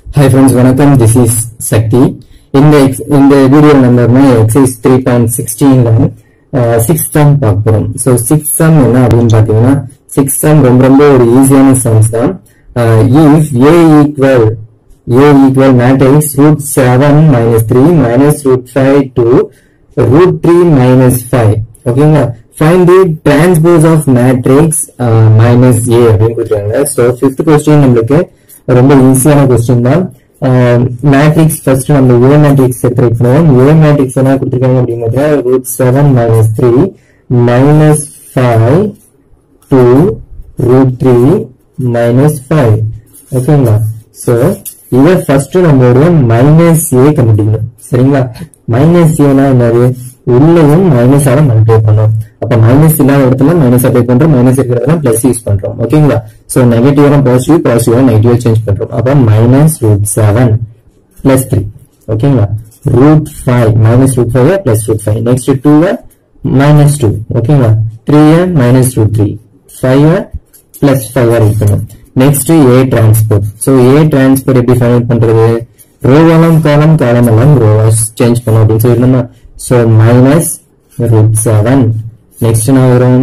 hi friends வணக்கம் this is Shakti இந்த ex- இந்த வீடியோ நம்ம எக்ஸைஸ் த்ரீ பாயிண்ட் சிக்ஸ்டீன்ல சிக்ஸ் சம் பார்க்க போறோம் ஸோ சிக்ஸ் சம் என்ன அப்படின்னு பார்த்தீங்கன்னா சிக்ஸ் சம் ரொம்ப ரொம்ப ஒரு ஈஸியான சம்ஸ் தான் if A equal A equal matrix root seven minus three minus root five two root three minus five ஓகேங்களா find the transpose of matrix minus A அப்படின்னு கொடுத்துருக்காங்க ஸோ ஃபிஃப்த் கொஸ்டின் நம்மளுக்கு ரொம்ப ஈஸியான கொஸ்டின் தான் மேட்ரிக்ஸ் ஃபர்ஸ்ட் நம்ம A matrix try பண்ணுவோம் A matrix என்ன கொடுத்துருக்காங்க அப்படிங்கிறத root seven minus three minus five two root three minus five ஓகேங்களா ஸோ இதை ஃபர்ஸ்ட் நம்மளுடைய மைனஸ் ஏ கண்டுபிடிக்கணும் சரிங்களா மைனஸ் ஏனா என்னது உள்ளேயும் மைனஸால மல்டிப்ளை பண்ணோம் அப்ப மைனஸ் இல்லாத இடத்துல மைனஸ் அப்ளை பண்றோம் மைனஸ் இருக்கிறதுல பிளஸ் யூஸ் பண்றோம் ஓகேங்களா so negative positive positive negative change பண்றோம் அப்ப minus root seven plus three ஓகேங்களா root five minus root five plus root five next two minus two ஓகேங்களா three minus root three five plus five இருக்கணும் next A transport so A transport எப்படி find பண்றது ரோவெல்லாம் column column எல்லாம் ரோவாஸ் change பண்ணும் அப்படின்னு சொல்லிருந்தோம்னா so minus root seven next என்ன வரும்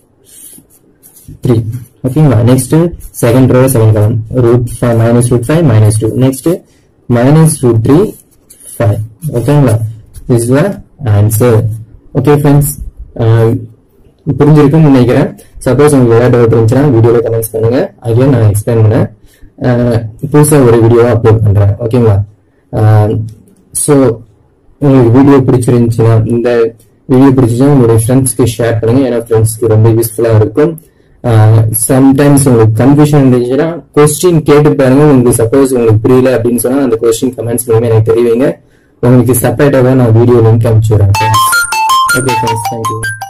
த்ரீ ஓகேங்களா next second row second column root five minus root five minus two next minus root three five ஓகேங்களா is the answer okay friends புரிஞ்சிருக்கும்னு நினைக்கிறேன் சப்போஸ் உங்களுக்கு ஏதாவது டவுட் இருந்துச்சுன்னா வீடியோல கமெண்ட்ஸ் பண்ணுங்க அகைன் நான் எக்ஸ்பிளைன் பண்ணேன் அஹ் புதுசா ஒரு வீடியோ அப்லோட் பண்றேன் ஓகேங்களா ஸோ உங்களுக்கு வீடியோ பிடிச்சிருந்துச்சுன்னா இந்த வீடியோ பிடிச்சிச்சுன்னா உங்களுடைய ஃப்ரெண்ட்ஸ்க்கு ஷேர் பண்ணுங்க ஏன்னா ஃப்ரெண்ட்ஸ்க்கு ரொம்ப யூஸ்ஃபுல்லா இருக்கும் சம்டைம்ஸ் உங்களுக்கு கன்ஃபியூஷன் இருந்துச்சுன்னா கொஸ்டின் கேட்டு பாருங்க உங்களுக்கு சப்போஸ் உங்களுக்கு புரியல அப்படின்னு சொன்னா அந்த கொஸ்டின் கமெண்ட்ஸ் மூலமா எனக்கு தெரிவிங்க உங்களுக்கு செப்பரேட்டாக நான் வீடியோ லிங்க் அனுப்பிச்சுடுறேன் ஓகே ஃப்ரெண்ட்ஸ் தேங்க்யூ